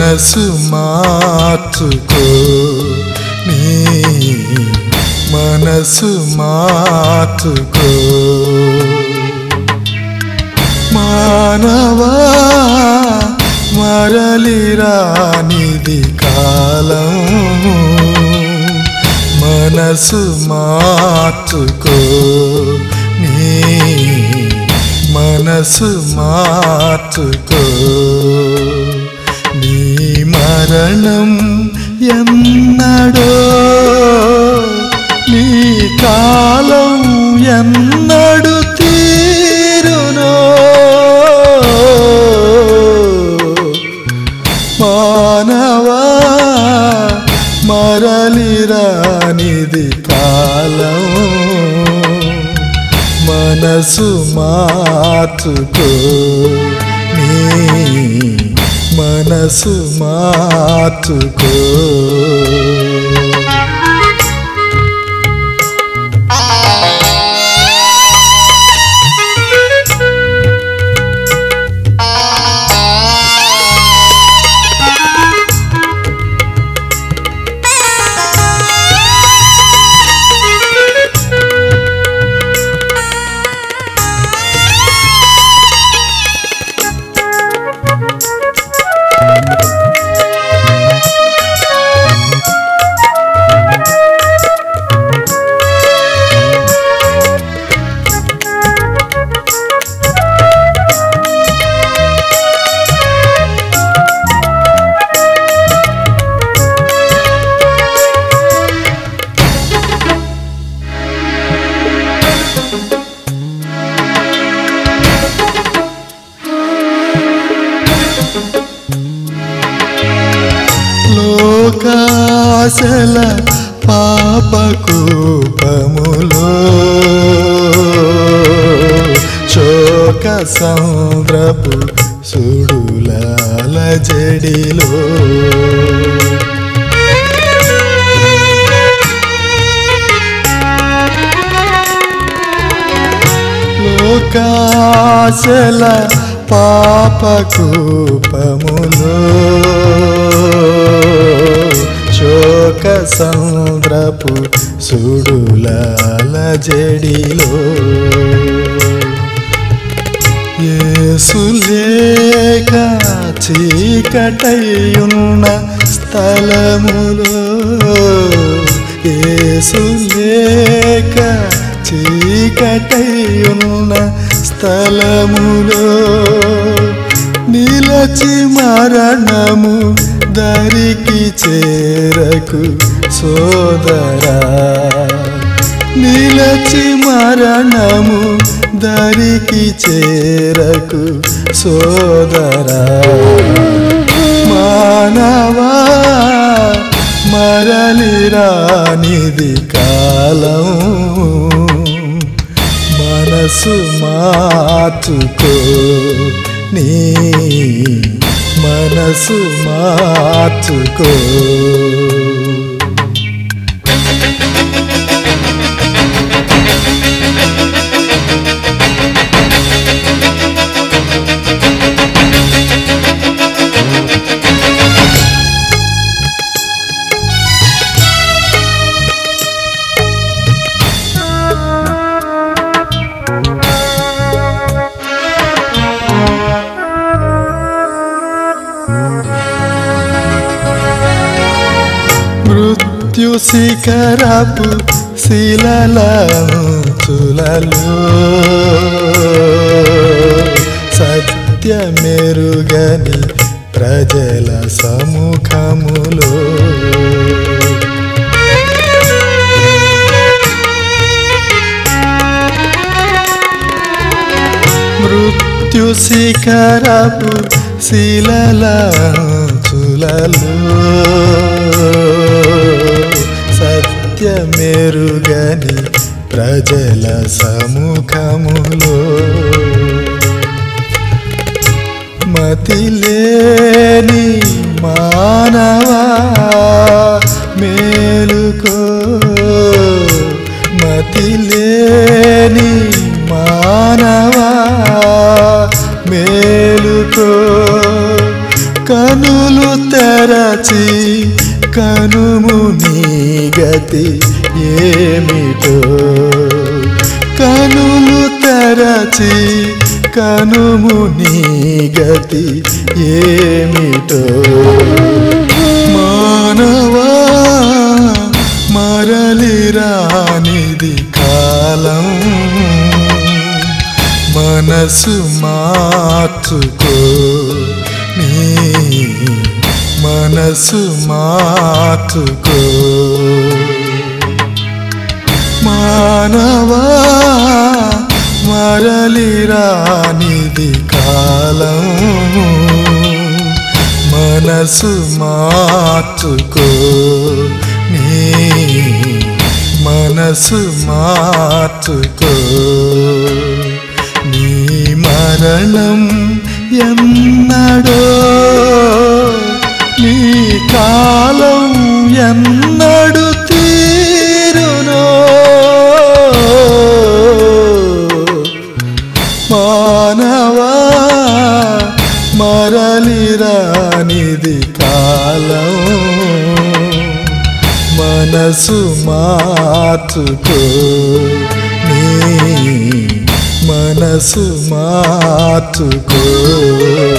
మనసు మార్చుకో నీ మనసు మార్చుకో మానవా మరలిరానిది కాలం మనసు మార్చుకో నీ మనసు మార్చుకో నీ మరణం ఎన్నడో నీ కాలం ఎన్నడు తీరునో మానవా మరలిరానిది కాలం మనసు మార్చుకో నీ మనసు మార్చుకో లోకాశల పాపకూపములో శోక సంద్రపు సుడులాల జడిలో లోకాశల పాపకూపములో శోక సంద్రపు సుడులాల జడిలో ఏసులేక చీకటయున్న స్థలములో ఏసులేక చీకటయున్న స్థలములో నిలచి మరణము దరికి చేరకు సోదరా నిలచి మరణము దరికి చేరకు సోదరా మానవా మరలిరానిది కాలం మనసు మార్చుకో నీ మనసు మార్చుకో మృత్యు శిఖరపు శిలలంచులలో సత్యమెరుగని ప్రజల సముఖములో మృత్యు శిఖరపు శిలలంచులలో సత్యమెరుగని ప్రజల సముఖములో మతిలేని మానవా మేలుకో మతిలేని మానవా మేలుకో కనులు తె తెరచి కనుము నీ గతి ఏమిటో కనులు తెరచి కనుము నీ గతి ఏమిటో మానవా మరలిరానిది కాలం మనసు మార్చుకో నీ మనసు మార్చుకో మానవా మరలిరానిది కాలం మనసు మార్చుకో నీ మనసు మార్చుకో నీ మరణం ఎన్నడో నీ కాలం ఎన్నడు తీరునో మానవా మరలిరానిది కాలం మనసు మార్చుకో నీ మనసు మార్చుకో